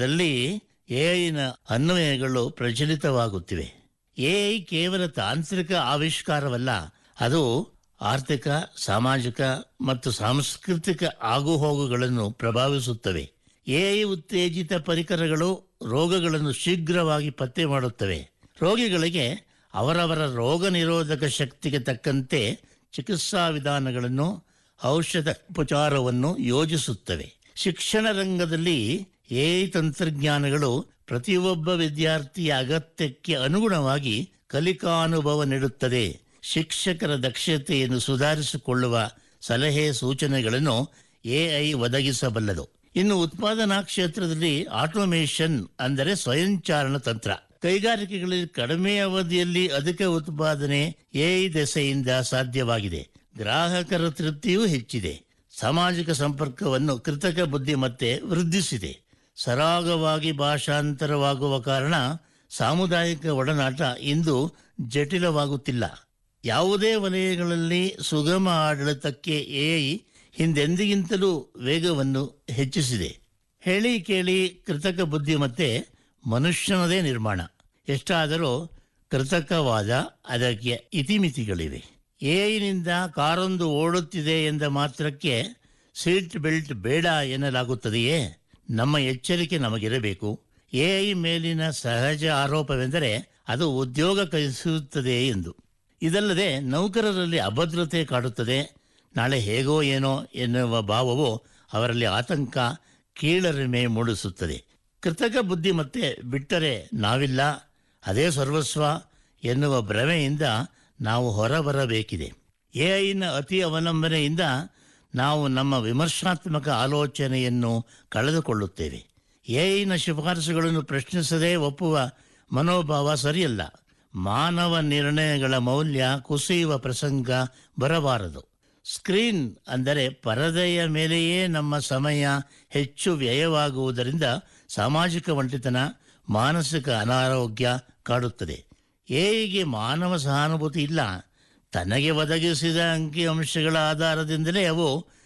ದಲ್ಲಿ ಎಐನ ಅನ್ವಯಗಳು ಪ್ರಚಲಿತವಾಗುತ್ತಿವೆ ಎಐ ಕೇವಲ ತಾಂತ್ರಿಕ ಆವಿಷ್ಕಾರವಲ್ಲ ಅದು ಆರ್ಥಿಕ ಸಾಮಾಜಿಕ ಮತ್ತು ಸಾಂಸ್ಕೃತಿಕ ಆಗುಹೋಗುಗಳನ್ನು ಪ್ರಭಾವಿಸುತ್ತವೆ ಎಐ ಉತ್ತೇಜಿತ ಪರಿಕರಗಳು ರೋಗಗಳನ್ನು ಶೀಘ್ರವಾಗಿ ಪತ್ತೆ ಮಾಡುತ್ತವೆ ರೋಗಿಗಳಿಗೆ ಅವರವರ ರೋಗ ನಿರೋಧಕ ಶಕ್ತಿಗೆ ತಕ್ಕಂತೆ ಚಿಕಿತ್ಸಾ ವಿಧಾನಗಳನ್ನು ಔಷಧ ಉಪಚಾರವನ್ನು ಯೋಜಿಸುತ್ತವೆ ಶಿಕ್ಷಣ ರಂಗದಲ್ಲಿ ಎಐ ತಂತ್ರಜ್ಞಾನಗಳು ಪ್ರತಿಯೊಬ್ಬ ವಿದ್ಯಾರ್ಥಿಯ ಅಗತ್ಯಕ್ಕೆ ಅನುಗುಣವಾಗಿ ಕಲಿಕಾನುಭವ ನೀಡುತ್ತದೆ ಶಿಕ್ಷಕರ ದಕ್ಷತೆಯನ್ನು ಸುಧಾರಿಸಿಕೊಳ್ಳುವ ಸಲಹೆ ಸೂಚನೆಗಳನ್ನು ಎಐ ಒದಗಿಸಬಲ್ಲದು ಇನ್ನು ಉತ್ಪಾದನಾ ಕ್ಷೇತ್ರದಲ್ಲಿ ಆಟೋಮೇಷನ್ ಅಂದರೆ ಸ್ವಯಂಚಾಲನ ತಂತ್ರ ಕೈಗಾರಿಕೆಗಳಲ್ಲಿ ಕಡಿಮೆ ಅವಧಿಯಲ್ಲಿ ಅಧಿಕ ಉತ್ಪಾದನೆ ಎಐ ದೆಸೆಯಿಂದ ಸಾಧ್ಯವಾಗಿದೆ ಗ್ರಾಹಕರ ತೃಪ್ತಿಯೂ ಹೆಚ್ಚಿದೆ ಸಾಮಾಜಿಕ ಸಂಪರ್ಕವನ್ನು ಕೃತಕ ಬುದ್ಧಿಮತ್ತೆ ವೃದ್ಧಿಸಿದೆ ಸರಾಗವಾಗಿ ಭಾಷಾಂತರವಾಗುವ ಕಾರಣ ಸಾಮುದಾಯಿಕ ಒಡನಾಟ ಇಂದು ಜಟಿಲವಾಗುತ್ತಿಲ್ಲ ಯಾವುದೇ ವಲಯಗಳಲ್ಲಿ ಸುಗಮ ಆಡಳಿತಕ್ಕೆ ಎಐ ಹಿಂದೆಂದಿಗಿಂತಲೂ ವೇಗವನ್ನು ಹೆಚ್ಚಿಸಿದೆ ಹೇಳಿ ಕೇಳಿ ಕೃತಕ ಬುದ್ಧಿಮತ್ತೆ ಮನುಷ್ಯನದೇ ನಿರ್ಮಾಣ ಎಷ್ಟಾದರೂ ಕೃತಕವಾದ ಅದಕ್ಕೆ ಇತಿಮಿತಿಗಳಿವೆ ಎಐನಿಂದ ಕಾರೊಂದು ಓಡುತ್ತಿದೆ ಎಂದ ಮಾತ್ರಕ್ಕೆ ಸೀಟ್ ಬೆಲ್ಟ್ ಬೇಡ ಎನ್ನಲಾಗುತ್ತದೆಯೇ ನಮ್ಮ ಎಚ್ಚರಿಕೆ ನಮಗಿರಬೇಕು ಎಐ ಮೇಲಿನ ಸಹಜ ಆರೋಪವೆಂದರೆ ಅದು ಉದ್ಯೋಗ ಕಲಿಸುತ್ತದೆ ಎಂದು ಇದಲ್ಲದೆ ನೌಕರರಲ್ಲಿ ಅಭದ್ರತೆ ಕಾಡುತ್ತದೆ ನಾಳೆ ಹೇಗೋ ಏನೋ ಎನ್ನುವ ಭಾವವು ಅವರಲ್ಲಿ ಆತಂಕ ಕೀಳರಿಮೆ ಮೂಡಿಸುತ್ತದೆ ಕೃತಕ ಬುದ್ಧಿಮತ್ತೆ ಬಿಟ್ಟರೆ ನಾವಿಲ್ಲ ಅದೇ ಸರ್ವಸ್ವ ಎನ್ನುವ ಭ್ರಮೆಯಿಂದ ನಾವು ಹೊರಬರಬೇಕಿದೆ ಎಐನ ಅತಿ ಅವಲಂಬನೆಯಿಂದ ನಾವು ನಮ್ಮ ವಿಮರ್ಶಾತ್ಮಕ ಆಲೋಚನೆಯನ್ನು ಕಳೆದುಕೊಳ್ಳುತ್ತೇವೆ ಎಐನ ಶಿಫಾರಸುಗಳನ್ನು ಪ್ರಶ್ನಿಸದೇ ಒಪ್ಪುವ ಮನೋಭಾವ ಸರಿಯಲ್ಲ ಮಾನವ ನಿರ್ಣಯಗಳ ಮೌಲ್ಯ ಕುಸಿಯುವ ಪ್ರಸಂಗ ಬರಬಾರದು ಸ್ಕ್ರೀನ್ ಅಂದರೆ ಪರದೆಯ ಮೇಲೆಯೇ ನಮ್ಮ ಸಮಯ ಹೆಚ್ಚು ವ್ಯಯವಾಗುವುದರಿಂದ ಸಾಮಾಜಿಕ ಒಂಟಿತನ ಮಾನಸಿಕ ಅನಾರೋಗ್ಯ ಕಾಡುತ್ತದೆ ಎಐಗೆ ಮಾನವ ಸಹಾನುಭೂತಿ ಇಲ್ಲ ತನಗೆ ಒದಗಿಸಿದ ಅಂಕಿಅಂಶಗಳ ಆಧಾರದಿಂದಲೇ ಅವು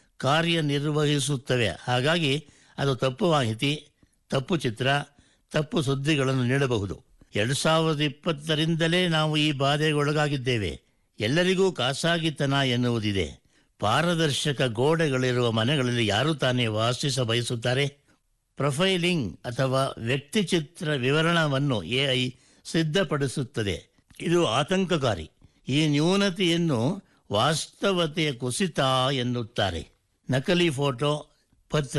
ಕಾರ್ಯನಿರ್ವಹಿಸುತ್ತವೆ ಹಾಗಾಗಿ ಅದು ತಪ್ಪು ಮಾಹಿತಿ ತಪ್ಪು ಚಿತ್ರ ತಪ್ಪು ಸುದ್ದಿಗಳನ್ನು ನೀಡಬಹುದು ಎರಡು ಸಾವಿರದ ಇಪ್ಪತ್ತರಿಂದಲೇ ನಾವು ಈ ಬಾಧೆಗೊಳಗಾಗಿದ್ದೇವೆ ಎಲ್ಲರಿಗೂ ಖಾಸಗಿತನ ಎನ್ನುವುದಿದೆ ಪಾರದರ್ಶಕ ಗೋಡೆಗಳಿರುವ ಮನೆಗಳಲ್ಲಿ ಯಾರು ತಾನೇ ವಾಸಿಸ ಬಯಸುತ್ತಾರೆ ಪ್ರೊಫೈಲಿಂಗ್ ಅಥವಾ ವ್ಯಕ್ತಿಚಿತ್ರ ವಿವರಣವನ್ನು ಎಐ ಸಿದ್ಧಪಡಿಸುತ್ತದೆ ಇದು ಆತಂಕಕಾರಿ ಈ ನ್ಯೂನತೆಯನ್ನು ವಾಸ್ತವತೆಯ ಕುಸಿತ ಎನ್ನುತ್ತಾರೆ ನಕಲಿ ಫೋಟೋ ಪತ್ರ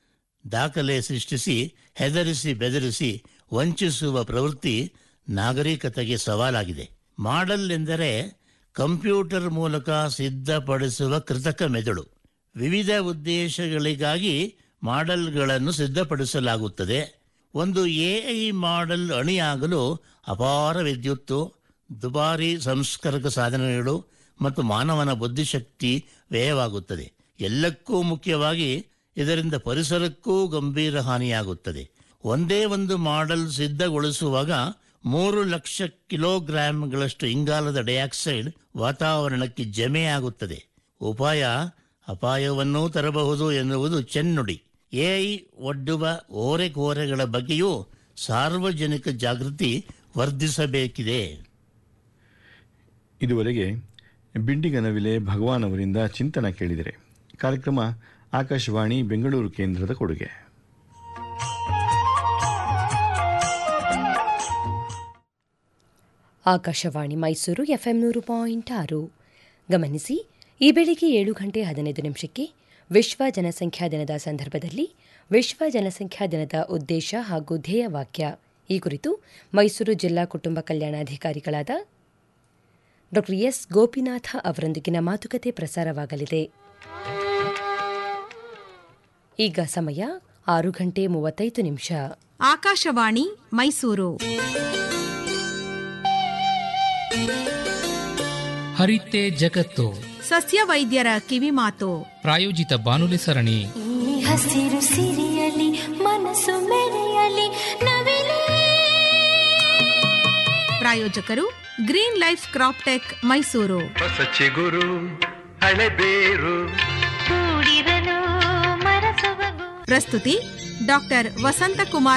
ದಾಖಲೆ ಸೃಷ್ಟಿಸಿ ಹೆದರಿಸಿ ಬೆದರಿಸಿ ವಂಚಿಸುವ ಪ್ರವೃತ್ತಿ ನಾಗರಿಕತೆಗೆ ಸವಾಲಾಗಿದೆ ಮಾಡೆಲ್ ಎಂದರೆ ಕಂಪ್ಯೂಟರ್ ಮೂಲಕ ಸಿದ್ಧಪಡಿಸುವ ಕೃತಕ ಮೆದುಳು ವಿವಿಧ ಉದ್ದೇಶಗಳಿಗಾಗಿ ಮಾಡೆಲ್ಗಳನ್ನು ಸಿದ್ಧಪಡಿಸಲಾಗುತ್ತದೆ ಒಂದು ಎಐ ಮಾಡೆಲ್ ಅಣಿಯಾಗಲು ಅಪಾರ ವಿದ್ಯುತ್ತು ದುಬಾರಿ ಸಂಸ್ಕರಕ ಸಾಧನಗಳು ಮತ್ತು ಮಾನವನ ಬುದ್ಧಿಶಕ್ತಿ ವ್ಯಯವಾಗುತ್ತದೆ ಎಲ್ಲಕ್ಕೂ ಮುಖ್ಯವಾಗಿ ಇದರಿಂದ ಪರಿಸರಕ್ಕೂ ಗಂಭೀರ ಹಾನಿಯಾಗುತ್ತದೆ ಒಂದೇ ಒಂದು ಮಾಡೆಲ್ ಸಿದ್ಧಗೊಳಿಸುವಾಗ ಮೂರು ಲಕ್ಷ ಕಿಲೋಗ್ರಾಂಗಳಷ್ಟು ಇಂಗಾಲದ ಡೈಆಕ್ಸೈಡ್ ವಾತಾವರಣಕ್ಕೆ ಜಮೆಯಾಗುತ್ತದೆ ಉಪಾಯ ಅಪಾಯವನ್ನೂ ತರಬಹುದು ಎನ್ನುವುದು ಚೆನ್ನುಡಿ ಎಐ ಒಡ್ಡುವ ಓರೆಕೋರೆಗಳ ಬಗ್ಗೆಯೂ ಸಾರ್ವಜನಿಕ ಜಾಗೃತಿ ವರ್ಧಿಸಬೇಕಿದೆ ಇದುವರೆಗೆ ಬಿಂಡಿಗನವಿಲೆ ಭಗವಾನ್ ಅವರಿಂದ ಚಿಂತನ ಕೇಳಿದರೆ ಕಾರ್ಯಕ್ರಮ ಆಕಾಶವಾಣಿ ಬೆಂಗಳೂರು ಕೇಂದ್ರದ ಕೊಡುಗೆ ಆಕಾಶವಾಣಿ ಮೈಸೂರು ಎಫ್ಎಂ ನೂರು ಪಾಯಿಂಟ್ ಆರು ಗಮನಿಸಿ ಈ ಬೆಳಿಗ್ಗೆ ಏಳು ಗಂಟೆ ಹದಿನೈದು ನಿಮಿಷಕ್ಕೆ ವಿಶ್ವ ಜನಸಂಖ್ಯಾ ದಿನದ ಸಂದರ್ಭದಲ್ಲಿ ವಿಶ್ವ ಜನಸಂಖ್ಯಾ ದಿನದ ಉದ್ದೇಶ ಹಾಗೂ ಧ್ಯೇಯವಾಕ್ಯ ಈ ಕುರಿತು ಮೈಸೂರು ಜಿಲ್ಲಾ ಕುಟುಂಬ ಕಲ್ಯಾಣಾಧಿಕಾರಿಗಳಾದ ಡಾ ಎಸ್ ಗೋಪಿನಾಥ ಅವರೊಂದಿಗಿನ ಮಾತುಕತೆ ಪ್ರಸಾರವಾಗಲಿದೆ ಈಗ ಸಮಯ ಆರು ಗಂಟೆ ಮೂವತ್ತೈದು ನಿಮಿಷ ಆಕಾಶವಾಣಿ ಮೈಸೂರು ಹರಿತೆ ಜಗತ್ತು ಸಸ್ಯ ವೈದ್ಯರ ಕಿವಿಮಾತು ಪ್ರಾಯೋಜಿತ ಬಾನುಲಿ ಸರಣಿ ಈ ಹಸಿರು ಸಿರಿಯಲಿ ಮನಸ್ಸು ಮೆರೆಯಲಿ ನವಿಲೇ ಪ್ರಾಯೋಜಕರು green life crop tech Mysuru ಹೊಸ ಚಿಗುರು ಹಳೆಬೇರು ಕೂಡಿರಲು ಮರಸುವಗು ಪ್ರಸ್ತುತಿ ಡಾಕ್ಟರ್ ವಸಂತಕುಮಾರ್